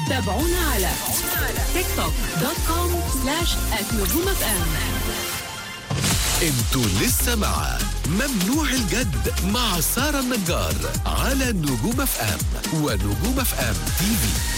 تابعونا على تيك توك دوت كوم سلاش نجوم اف ام انتوا لسه مع ممنوع الجد مع سارة النجار على نجوم اف ام ونجوم اف ام تي في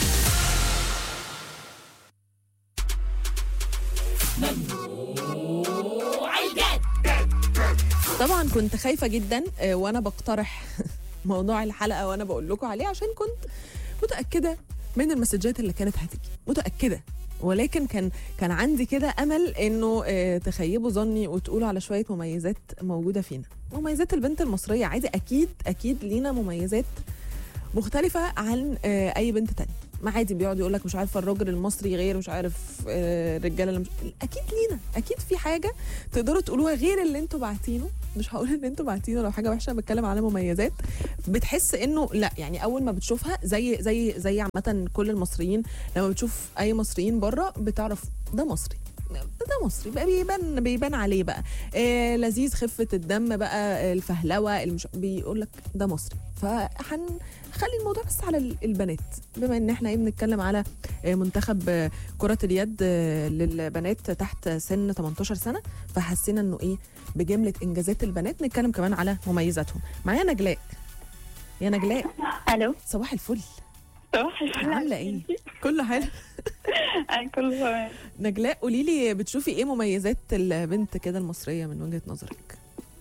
طبعا كنت خايفه جدا آه، وانا بقترح موضوع الحلقه وانا بقول لكم عليه عشان كنت متاكده من المسجات اللي كانت هتيجي متاكده ولكن كان كان عندي كده امل انه آه، تخيبوا ظني وتقولوا على شويه مميزات موجوده فينا مميزات البنت المصريه عادي اكيد اكيد لينا مميزات مختلفة عن آه، أي بنت تانية ما عادي بيقعد يقول لك مش عارفه الراجل المصري غير مش عارف آه، الرجاله اللي مش اكيد لينا اكيد في حاجه تقدروا تقولوها غير اللي انتوا باعتينه مش هقول ان انتوا باعتينه لو حاجه وحشه أنا بتكلم على مميزات بتحس انه لا يعني اول ما بتشوفها زي زي زي عامه كل المصريين لما بتشوف اي مصريين بره بتعرف ده مصري ده مصري بقى بيبان بيبان عليه بقى آه لذيذ خفه الدم بقى الفهلوه المش... بيقول لك ده مصري فهنخلي الموضوع بس على ال- البنات بما ان احنا ايه بنتكلم على آه، منتخب آه، كره اليد آه، للبنات تحت سن 18 سنه فحسينا انه ايه بجمله انجازات البنات نتكلم كمان على مميزاتهم معايا نجلاء يا نجلاء الو صباح الفل صباح الفل عامله ايه كله حلو انا كله تمام نجلاء قولي لي بتشوفي ايه مميزات البنت كده المصريه من وجهه نظرك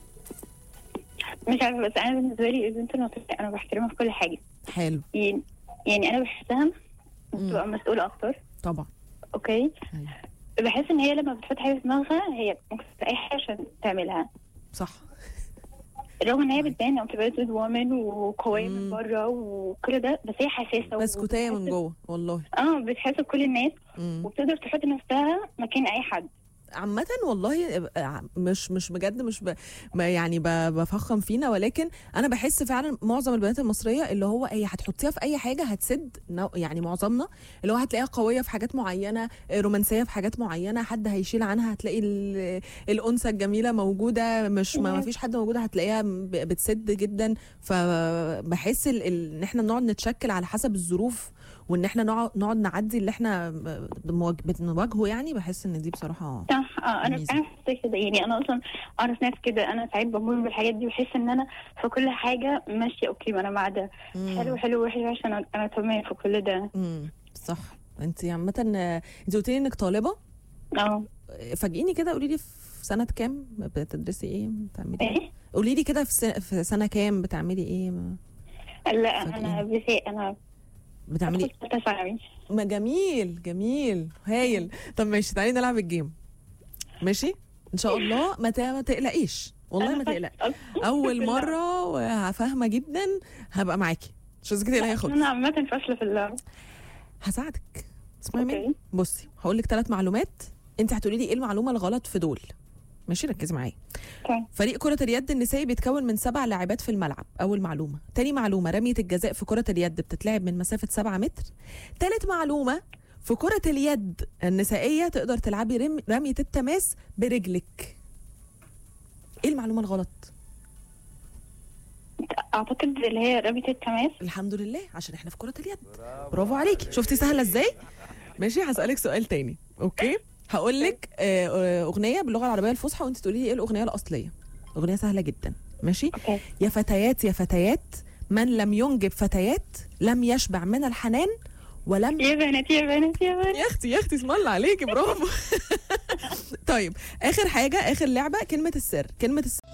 مش عارفه بس انا بالنسبه لي البنت المصريه انا بحترمها في كل حاجه حلو يعني يعني انا بحسها بتبقى مسؤوله اكتر طبعا اوكي أيوة. بحس ان هي لما بتحط حاجه في دماغها هي ممكن تعمل اي حاجه عشان تعملها صح رغم ان هي بتبان او بتبقى جود وومن وقويه مم. من بره وكل ده بس هي حساسه بس كتايه من وبتحس- جوه والله اه بتحس بكل الناس مم. وبتقدر تحط نفسها مكان اي حد عامة والله آه، مش مش بجد مش ب... ما يعني ب... بفخم فينا ولكن انا بحس فعلا معظم البنات المصريه اللي هو هي هتحطيها في اي حاجه هتسد نوع- يعني معظمنا اللي هو هتلاقيها قويه في حاجات معينه آه، رومانسيه في حاجات معينه حد هيشيل عنها هتلاقي ال... الانثى الجميله موجوده مش ما ما فيش حد موجوده هتلاقيها ب... بتسد جدا فبحس ال... ال... ان احنا نقعد نتشكل على حسب الظروف وان احنا نقعد نقعد نعدي اللي احنا بنواج- بنواجهه يعني بحس ان دي بصراحه صح اه انا ميزة. انا حاسه كده يعني انا اصلا اعرف ناس كده انا ساعات بمر بالحاجات دي بحس ان انا في كل حاجه ماشيه اوكي ما انا مع ده مم. حلو حلو وحش وحش انا انا تمام في كل ده امم صح انت عامة آه، انت قلت لي انك طالبة اه آه، فاجئيني كده قولي لي في سنة كام بتدرسي ايه بتعملي ايه ايه قولي لي كده في سنة, في سنة كام بتعملي ايه ما- لا انا فاجئيني. بس انا بتعملي بدخل ثالثه ثانوي ما جميل جميل هايل طب ماشي تعالي نلعب الجيم ماشي ان شاء الله ما ت- ما تقلقيش والله ما تقلقي اول مرة وفاهمة جدا هبقى معاكي مش عايزاكي تقلقي خالص انا عامه فاشله في اللعب هساعدك اسمعي مني اوكي بصي هقول لك ثلاث معلومات انت هتقولي لي ايه المعلومه الغلط في دول ماشي ركزي معايا اوكي فريق كرة اليد النسائي بيتكون من سبع لاعبات في الملعب أول معلومة تاني معلومة رمية الجزاء في كرة اليد بتتلعب من مسافة سبعة متر تالت معلومة في كرة اليد النسائية تقدر تلعبي رم... رمية التماس برجلك ايه المعلومة الغلط؟ اعتقد اللي هي رمية التماس الحمد لله عشان احنا في كرة اليد برافو عليكي شفتي سهلة ازاي؟ ماشي هسألك سؤال تاني اوكي هقول لك آه، آه، اغنية باللغة العربية الفصحى وانت تقولي لي ايه الاغنية الأصلية اغنية سهلة جدا ماشي اوكي يا فتيات يا فتيات من لم ينجب فتيات لم يشبع من الحنان ولم يا بنات يا بنات يا بنات يا اختي يا اختي اسم الله عليكي برافو طيب اخر حاجه اخر لعبه كلمه السر كلمه السر